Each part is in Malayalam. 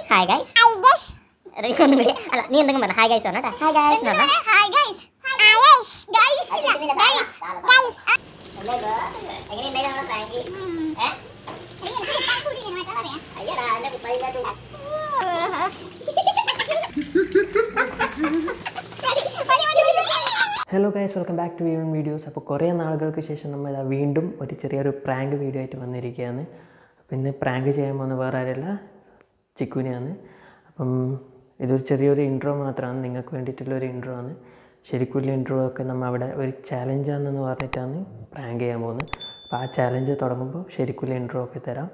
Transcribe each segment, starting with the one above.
ഹായ് ഗൈസ് ഒന്നും കൂടി അല്ല നീ എന്തെങ്കിലും പറഞ്ഞ ഹായ് ഗൈസ് പറഞ്ഞോ ഹായ് ഗൈസ് എന്ന് പറഞ്ഞോ hi guys guys guys guys എങ്ങനെയുണ്ടായി നമ്മുടെ പ്രാങ്ക് ഏ അയ്യടാ എന്റെ കുപ്പായില്ലാത്ത hello guys welcome back to we one videos അപ്പോൾ കുറേ നാളുകൾക്ക് ശേഷം നമ്മൾ ഇതാ വീണ്ടും ഒരു ചെറിയൊരു പ്രാങ്ക് വീഡിയോ ആയിട്ട് വന്നിരിക്കുകയാണ് അപ്പോൾ ഇന്ന് പ്രാങ്ക് ചെയ്യാൻ പോകുന്ന വേറെ ആരല്ല ചിക്കുനെയാണ് അപ്പം ഇതൊരു ചെറിയൊരു ഇൻട്രോ മാത്രമാണ് നിങ്ങൾക്ക് വേണ്ടിയിട്ടുള്ള ഒരു ഇൻട്രോ ആണ് ശരിക്കുള്ള ഇൻട്രോ ഒക്കെ നമ്മൾ അവിടെ ഒരു ചാലഞ്ചാണെന്ന് പറഞ്ഞിട്ടാണ് പ്രാങ്ക് ചെയ്യാൻ പോകുന്നത് അപ്പോൾ ആ ചാലഞ്ച് തുടങ്ങുമ്പോൾ ശരിക്കുള്ള ഇൻട്രോ ഒക്കെ തരാം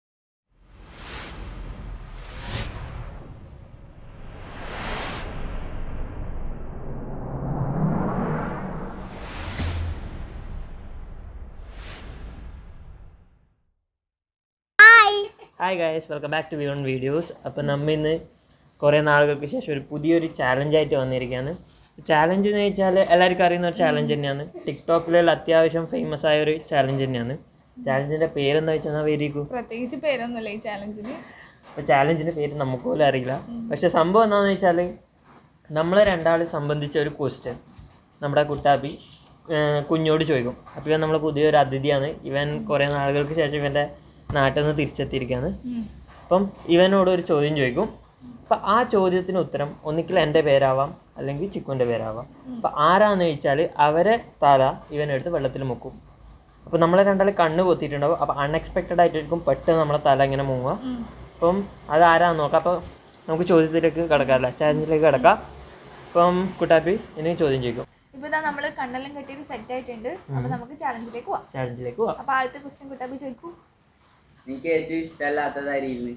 hi guys welcome back to we on videos അപ്പോൾ നമ്മൾ ഇന്ന് കുറേ നാളുകൾക്ക് ശേഷം ഒരു പുതിയൊരു ചാലഞ്ചായിട്ട് വന്നിരിക്കുകയാണ് ചാലഞ്ച് എന്ന് വെച്ചാൽ എല്ലാവർക്കും അറിയുന്ന ഒരു ചാലഞ്ച് തന്നെയാണ് ടിക്ടോക്കിലുള്ള അത്യാവശ്യം ഫേമസ് ആയ ഒരു ചാലഞ്ച് തന്നെയാണ് ചാലഞ്ചിൻ്റെ പേരെന്താ വെച്ചാൽ വരികൂ പ്രത്യേകിച്ച് പേരൊന്നുമില്ല ഈ ചാലഞ്ചിന് അപ്പോൾ ചാലഞ്ചിൻ്റെ പേര് നമുക്ക് പോലും അറിയില്ല പക്ഷെ സംഭവം എന്താണെന്ന് വെച്ചാൽ നമ്മളെ രണ്ടാളെ സംബന്ധിച്ച ഒരു ക്വസ്റ്റ്യൻ നമ്മുടെ കുട്ടാപ്പി ഏർ കുഞ്ഞോട് ചോദിക്കും അപ്പോൾ ഇവൻ നമ്മളെ പുതിയൊരു അതിഥിയാണ് ഇവൻ കുറേ നാളുകൾക്ക് ശേഷം ഇവൻ്റെ നാട്ടിൽ നിന്ന് തിരിച്ചെത്തിയിരിക്കുകയാണ് അപ്പം ഇവനോട് ഒരു ചോദ്യം ചോദിക്കും അപ്പം ആ ചോദ്യത്തിന് ഉത്തരം ഒന്നിക്കിൽ എൻ്റെ പേരാവാം അല്ലെങ്കിൽ ചിക്കുൻ്റെ പേരാവാം അപ്പം ആരാന്ന് ചോദിച്ചാൽ അവരെ തല ഇവനെടുത്ത് വെള്ളത്തിൽ മുക്കും അപ്പോൾ നമ്മളെ രണ്ടാൾ കണ്ണ് പൊത്തിയിട്ടുണ്ടാവും അപ്പോൾ അൺഎക്സ്പെക്റ്റഡ് ആയിട്ടായിരിക്കും പെട്ടെന്ന് നമ്മളെ തല ഇങ്ങനെ മുങ്ങുക അപ്പം അത് ആരാന്ന് നോക്കാം അപ്പോൾ നമുക്ക് ചോദ്യത്തിലേക്ക് കിടക്കാമല്ലേ ചാലഞ്ചിലേക്ക് കിടക്കാം അപ്പം കുട്ടാപ്പി ഇനി ചോദ്യം ചോദിക്കും ഇപ്പൊ ഇതാ നമ്മള് കണ്ണെല്ലാം കെട്ടിയിട്ട് സെറ്റ് ആയിട്ടുണ്ട് അപ്പൊ നമുക്ക് ചാലഞ്ചിലേക്ക് പോവാം ചാലഞ്ചിലേക്ക് പോവാം അപ്പൊ ആദ്യത്തെ ക്വസ്റ്റ്യൻ കുട്ടാബി ചോദിക്കൂ എനിക്ക് ഏറ്റവും ഇഷ്ടമല്ലാത്തത് അരിയിൽ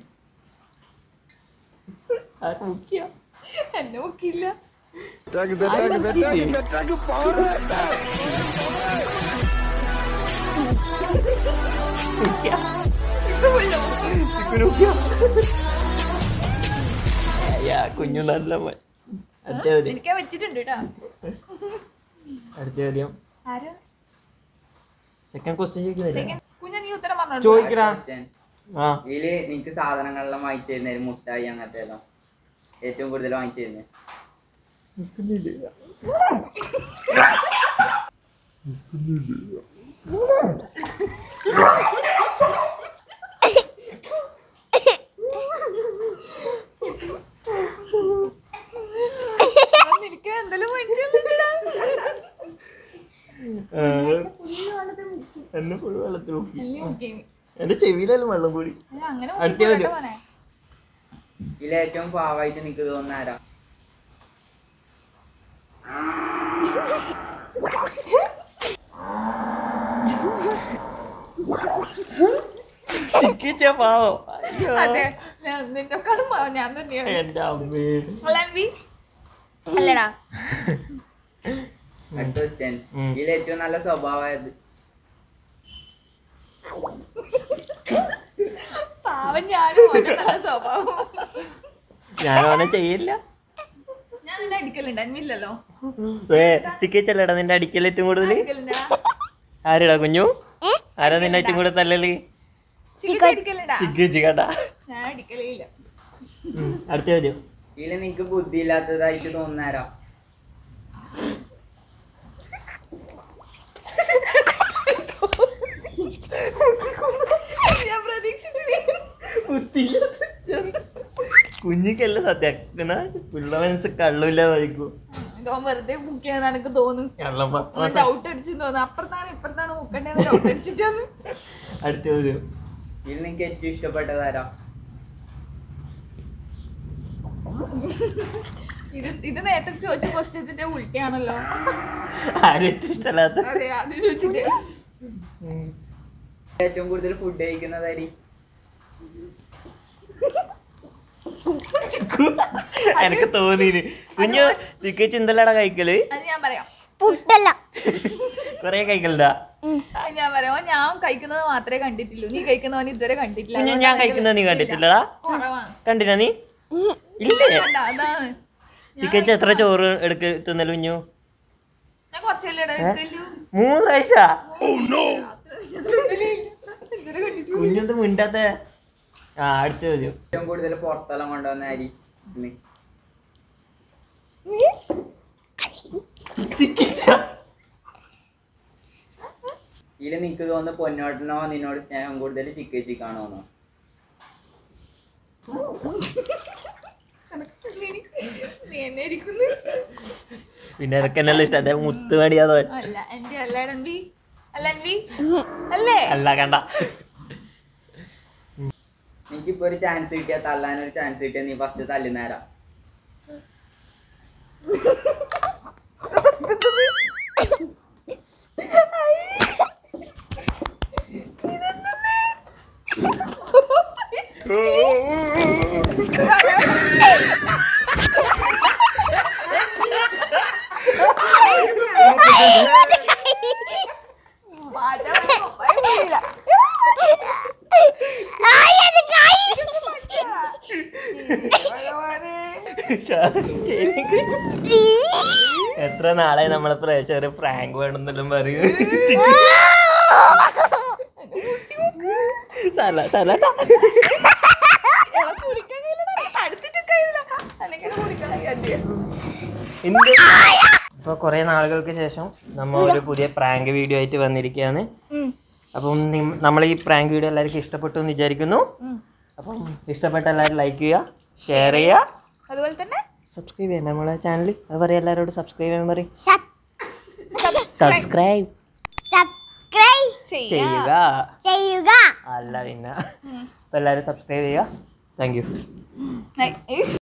ആർക്ക് മുഖ്യ എന്നെ നോക്കിയില്ല കുഞ്ഞു നല്ല മോൻ. അടുത്ത ചോദ്യം എനിക്ക് വെച്ചിട്ടുണ്ട് കേട്ടോ അടുത്ത ചോദ്യം ആര് സെക്കൻഡ് ക്വസ്റ്റ്യൻ ചോദിക്കുന്നില്ല കുഞ്ഞ നീ ഉത്തരം പറഞ്ഞോ ചോദിക്കടാ ആ ഇതില് നിനക്ക് സാധനങ്ങളെല്ലാം വാങ്ങിച്ചു തരുന്നത് മുട്ടായി അങ്ങനത്തെ ഏതാ ഏറ്റവും കൂടുതൽ വാങ്ങിച്ചു തരുന്നത് എനിക്ക് എന്തെല്ലാം മേടിച്ചിട്ടുണ്ടാ എന്നെ ഫുൾ വെള്ളത്തിൽ നോക്കി എന്റെ ചെവിയിലെല്ലാം വെള്ളം കൂടി അങ്ങനെ അടുത്ത നോക്കിക്കോ ചോദ്യം. മോനെ ഇതിൽ ഏറ്റവും പാവായിട്ട് നിനക്ക് തോന്നുന്ന ആരാ ചിക്കിച്ച പാവോ അയ്യോ അതെ ഞാൻ നിന്നെക്കാളും പാവം ഞാൻ തന്നെയാണ് എന്റെ അമ്മേ അല്ലൻവി അല്ലടാ അടുത്ത ക്വസ്റ്റ്യൻ ഉം. ഇതിൽ ഏറ്റവും നല്ല സ്വഭാവമായത് പാവം ഞാനും മോനെ നല്ല സ്വഭാവം ഞാൻ അവനെ ചെയ്യില്ല ഞാൻ നിന്നെ അടിക്കലുണ്ട് അന്മില്ലല്ലോ ഏ ചിക്കിച്ചല്ലടാ നിന്റെ അടിക്കൽ ഏറ്റവും കൂടുതൽ അടിക്കലുണ്ടാ ആരെടാ കുഞ്ഞു ആരാ നിന്റെ ഏറ്റവും കൂടുതൽ തല്ലല് ചിക്കൻ അടിക്കലുണ്ടാ ചിക്കി ചിക്കട്ടാ ഞാൻ അടിക്കലേ ഇല്ല അടുത്ത ചോദ്യം ഇതിൽ നിനക്ക് ബുദ്ധിയില്ലാത്തതായിട്ട് തോന്നുന്ന ആരാ ഞാൻ പ്രതീക്ഷിച്ചു കുഞ്ഞിക്കല്ല സത്യം പിള്ള മനസ്സ് കള്ളില്ല വഴിക്കൂ ഇതോ വെറുതെ ബുക്ക് ചെയ്യാൻ എനിക്ക് തോന്നുന്നു കള്ളം ഡൗട്ട് അടിച്ചെന്ന് തോന്നുന്നു അപ്പുറത്താണ് ഇപ്പുറത്താണ് മുക്കണ്ടേന്ന് ഡൗട്ട് അടിച്ചിട്ടാണ് അടുത്ത ചോദ്യം ഇതിൽ നിനക്ക് ഏറ്റവും ഇഷ്ടപ്പെട്ടത് ആരാ ഇത് ഇത് നേരത്തെ ചോദിച്ച ക്വസ്റ്റ്യത്തിന്റെ ഉൾട്ടയാണല്ലോ ആരും ഏറ്റവും ഇഷ്ടമല്ലാത്ത അതെ അത് ചോദിച്ചിട്ട് ഏറ്റവും കൂടുതൽ ഫുഡ് കഴിക്കുന്നതായി എനിക്ക് തോന്നിന് കുഞ്ഞു ചിക്കി ചിന്തലട കഴിക്കല് അത് ഞാൻ പറയാം പുട്ടല്ല കൊറേ കഴിക്കലുണ്ടാ അത് ഞാൻ പറയാം ഞാൻ കഴിക്കുന്നത് മാത്രമേ കണ്ടിട്ടുള്ളൂ നീ കഴിക്കുന്നവൻ ഇതുവരെ കണ്ടിട്ടില്ല കുഞ്ഞു ഞാൻ കഴിക്കുന്നത് നീ കണ്ടിട്ടില്ലടാ കുറവാണ് കണ്ടിനാ നീ ഇല്ലേ കണ്ട അതാണ് ചിക്കച്ച എത്ര ചോറ് എടുക്ക് തിന്നല് കുഞ്ഞു ഞാൻ കുറച്ചല്ലേ എടുക്കല്ലു മൂന്ന് പ്രാവശ്യ കുഞ്ഞെന്ത് മിണ്ടാത്ത ആ അടുത്ത ചോദ്യം ഏറ്റവും കൂടുതൽ പുറത്തെല്ലാം കൊണ്ടുവന്ന അരി ഇന്ന് ഇതിൽ നിനക്ക് തോന്നുന്നു പൊന്നോട്ടനോ നിന്നോട് സ്നേഹം കൂടുതൽ ചിക്കേച്ചിക്കാണോന്നോ നീ എന്നെ ഇരിക്കുന്നു പിന്നെ ഇതൊക്കെ എന്നല്ല ഇഷ്ടം അതെ മുത്തുമണിയാതോ അല്ല എന്റെ അല്ല അൻവി അല്ല അൻവി അല്ലേ അല്ല കണ്ട എനിക്കിപ്പോ ഒരു ചാൻസ് കിട്ടിയാ തള്ളാൻ ഒരു ചാൻസ് കിട്ടിയാ നീ ഫസ്റ്റ് തല്ലുന്നേരാ മാറ്റാൻ പറ്റില്ല. ആയത് ഗൈസ് ഭഗവാനേ. എത്ര നാളെ നമ്മളെ പ്രേക്ഷകര് ഫ്രാങ്ക് വേണമെന്നെല്ലാം പറയും സല സലട്ടാ എടാ, കുളിക്കാൻ കഴിയില്ലടാ. തടുത്തിട്ട് കഴിയില്ല. അനക്കിനെ കുളിക്കാൻ കഴിയാതെ. ഇന്ന് ഇപ്പോൾ കുറേ നാളുകൾക്ക് ശേഷം നമ്മൾ ഒരു പുതിയ പ്രാങ്ക് വീഡിയോ ആയിട്ട് വന്നിരിക്കുകയാണ് ഉം. അപ്പം നിം- നമ്മൾ ഈ പ്രാങ്ക് വീഡിയോ എല്ലാവർക്കും ഇഷ്ടപ്പെട്ടു എന്ന് വിചാരിക്കുന്നു ഉം. അപ്പം ഇഷ്ടപ്പെട്ട എല്ലാവരും ലൈക്ക് ചെയ്യുക ഷെയർ ചെയ്യുക അതുപോലെ തന്നെ സബ്സ്ക്രൈബ് ചെയ്യാം നമ്മളെ ചാനൽ അത് പറയാം എല്ലാവരോടും സബ്സ്ക്രൈബ് ചെയ്യാൻ പറയും സബ് സബ്സ്ക്രൈബ് സബ്സ്ക്രൈബ് ചെയ്യാം ചെയ്യുക ചെയ്യുക അല്ല പിന്നെ അപ്പോൾ എല്ലാവരും സബ്സ്ക്രൈബ് ചെയ്യുക താങ്ക് യു Nice.